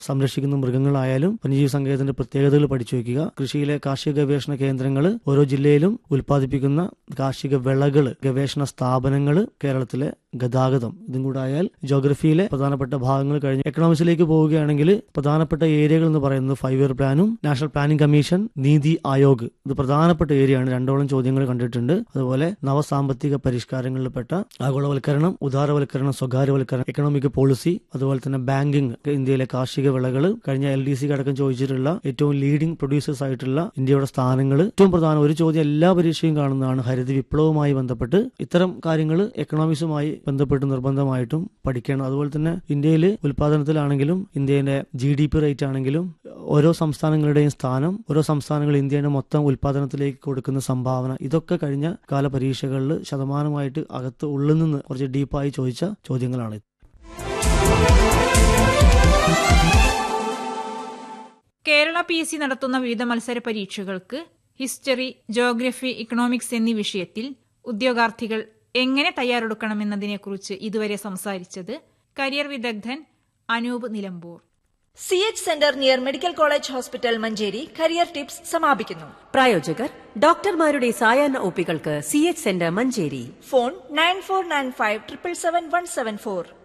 സംരക്ഷിക്കുന്ന മൃഗങ്ങളായാലും വന്യജീവി സങ്കേതത്തിന്റെ പ്രത്യേകതകൾ പഠിച്ചു വയ്ക്കുക കൃഷിയിലെ കാർഷിക ഗവേഷണ കേന്ദ്രങ്ങൾ ഓരോ ജില്ലയിലും ഉൽപ്പാദിപ്പിക്കുന്ന കാർഷിക വിളകൾ ഗവേഷണ സ്ഥാപനങ്ങൾ കേരളത്തിലെ ഗതാഗതം ഇതും കൂടെ ആയാൽ ജോഗ്രഫിയിലെ പ്രധാനപ്പെട്ട ഭാഗങ്ങൾ കഴിഞ്ഞ് എക്കണോമിക്സിലേക്ക് പോവുകയാണെങ്കിൽ പ്രധാനപ്പെട്ട ഏരിയകൾ എന്ന് പറയുന്നത് ഫൈവ് ഇയർ പ്ലാനും national planning commission NITI Aayog ഇത് പ്രധാനപ്പെട്ട ഏരിയയാണ് രണ്ടോളം ചോദ്യങ്ങൾ കണ്ടിട്ടുണ്ട് അതുപോലെ നവസാമ്പത്തിക പരിഷ്കാരങ്ങളിൽപ്പെട്ട ആഗോളവൽക്കരണം ഉദാരവൽക്കരണം സ്വകാര്യവൽക്കരണം എക്കണോമിക് പോളിസി അതുപോലെ തന്നെ ബാങ്കിങ് ഇന്ത്യയിലെ കാർഷിക വിളകൾ കഴിഞ്ഞ എൽ ഡി സിക്ക് അടക്കം ചോദിച്ചിട്ടുള്ള ഏറ്റവും ലീഡിംഗ് പ്രൊഡ്യൂസേഴ്സ് ആയിട്ടുള്ള ഇന്ത്യയുടെ സ്ഥാനങ്ങൾ ഏറ്റവും പ്രധാനം ഒരു ചോദ്യം എല്ലാ പരീക്ഷയും കാണുന്നതാണ് ഹരിത വിപ്ലവവുമായി ബന്ധപ്പെട്ട് ഇത്തരം കാര്യങ്ങൾ എക്കണോമിക്സുമായി ബന്ധപ്പെട്ട് നിർബന്ധമായിട്ടും പഠിക്കണം അതുപോലെ തന്നെ ഇന്ത്യയിൽ ഉൽപാദനത്തിലാണെങ്കിലും ഇന്ത്യയുടെ ജി ഡി പി റേറ്റ് ആണെങ്കിലും ഓരോ സംസ്ഥാനങ്ങളുടെയും സ്ഥാനം ഓരോ സംസ്ഥാനങ്ങൾ ഇന്ത്യയുടെ മൊത്തം ഉൽപാദനത്തിലേക്ക് കൊടുക്കുന്ന സംഭാവന ഇതൊക്കെ കഴിഞ്ഞ കാല പരീക്ഷകളിൽ ശതമാനമായിട്ട് അകത്ത് ഉള്ളിൽ നിന്ന് കുറച്ച് ഡീപ്പായി ചോദിച്ച ചോദ്യങ്ങളാണ് കേരള പി എസ് സി നടത്തുന്ന വിവിധ മത്സര പരീക്ഷകൾക്ക് ഹിസ്റ്ററി ജോഗ്രഫി ഇക്കണോമിക്സ് എന്നീ വിഷയത്തിൽ ഉദ്യോഗാർത്ഥികൾ എങ്ങനെ തയ്യാറെടുക്കണമെന്നതിനെക്കുറിച്ച് ഇതുവരെ സംസാരിച്ചത് കരിയർ വിദഗ്ധൻ Anoop Nilambur C H centre near medical college hospital Manjeri career tips സമാപിക്കുന്നു പ്രായോജകർ ഡോക്ടർമാരുടെ സായാഹ്ന ഒപ്പികൾക്ക് C H centre Manjeri phone nine four nine five triple seven one seven four